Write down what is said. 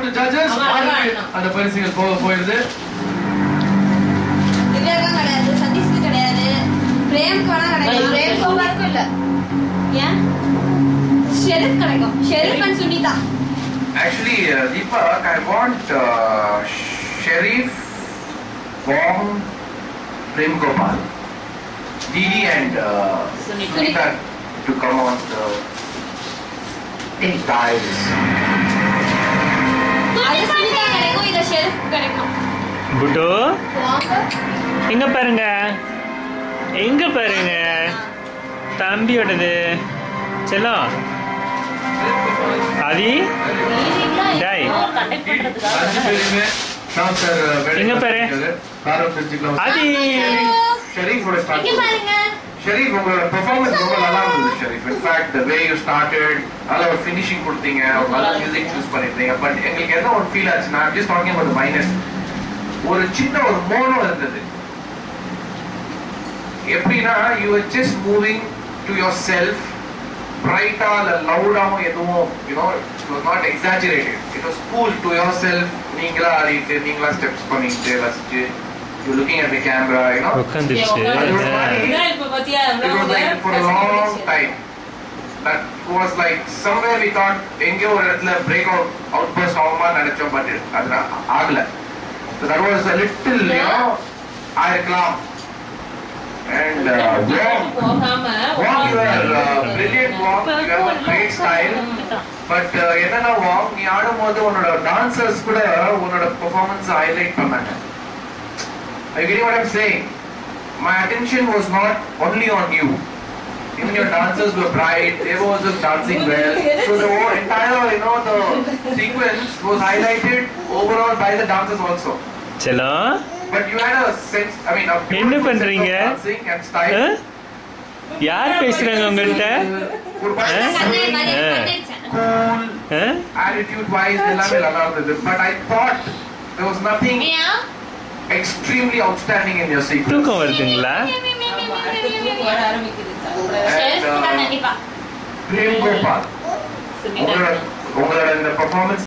To judges ஆமா, அழகா ஆடணும். அந்த பரிசுகள் போக போயிருது திவ்யாக்கும் கிடையாது சதீஷ்க்கு கிடையாது பிரேம்க்கு வேணா கிடைக்கும் பிரேம் கோபாலுக்கும் இல்ல ஏன் ஷெரீஃப் கிடைக்கும் Sharif and Sunitha Actually, uh, Deepak, I want uh, Sharif, Bong, Prem Gopal, Didi and uh, Sunita. Sunita to come on the guys. அது சுனிதா கிடைக்கும் இது ஷெரீஃப் கிடைக்கும் புட்டு வாங்க எங்க பாருங்க எங்க பாருங்க தம்பியோடது செல்லம் ஆதி டேய். கண்டக்ட் அஞ்சு பண்றதுக்காக பேருமே நான் சார் எங்க பாரு? காரம் தெரிஞ்சுக்கலாம் ஆதி ஷெரீஃபோட ஸ்டார்ட் இங்க பாருங்க ஷெரீஃப் உங்களோட பெர்ஃபார்மன்ஸ் ரொம்ப நல்லா இருந்தது Sharif in fact the way you started நல்ல ஒரு ஃபினிஷிங் கொடுத்தீங்க ஒரு நல்ல மியூசிக் சூஸ் பண்ணிருந்தீங்க பட் எங்களுக்கு என்ன ஒரு ஃபீல் ஆச்சுன்னா ஜஸ்ட் டாக்கிங் அபவுட் மைனஸ் ஒரு சின்ன ஒரு மோனோ இருந்தது எப்படின்னா you are just moving to yourself பிரைட்டா இல்ல லவுடாவும் எதுவும் you know it was not exaggerated it was cool to yourself நீங்களா ஆடிட்டு நீங்களா ஸ்டெப்ஸ் பண்ணிட்டு ரசிச்சு you looking at the camera you know உட்காந்துருச்சு அது ஒரு மாதிரி இப்ப பாத்தியா It was like for a long time. That was like somewhere we thought எங்கேயோ ஒரு இடத்துல பிரேக் அவுட் அவுட் பர்ஸ்ட் ஆகுமா நினைச்சோம் பட் அது நா- ஆகல So that was a little, you know, ஆயிருக்கலாம் and uh, Wong, போகாம Wong, you are uh, brilliant Wong, you have a great style. But என்னன்னா வாங் நீ ஆடும்போது உன்னோட டான்சர்ஸ் கூட உன்னோட பெர்ஃபார்மன்ஸ் ஹைலைட் பண்ணாங்க ஐ getting what I'm saying my attention was not only on you even your dancers were bright they were also dancing well so the whole entire you know the sequence was highlighted overall by the dancers also செல்லம் but you had a sense I mean a என்ன beautiful sense of பண்றீங்க? dancing and style ஆ? யார் பேசுறாங்க உங்கள்கிட்ட ஒரு பயங்கர கண்ணாடி மாதிரி ஆ. பண்ணிருச்சேன் cool ஆ? attitude wise எல்லாமே நல்லா இருந்தது but I thought there was nothing ஏன் extremely outstanding in your sequence தூக்கம் வருதுங்களா ஆமா, அடுத்து தூக்கம் வர ஆரம்பிக்குது ஷெரீஃப் And, uh, கண்டிப்பா Prem Gopal சுனிதா உங்களோட உங்களோட இந்த பெர்ஃபார்மன்ஸ்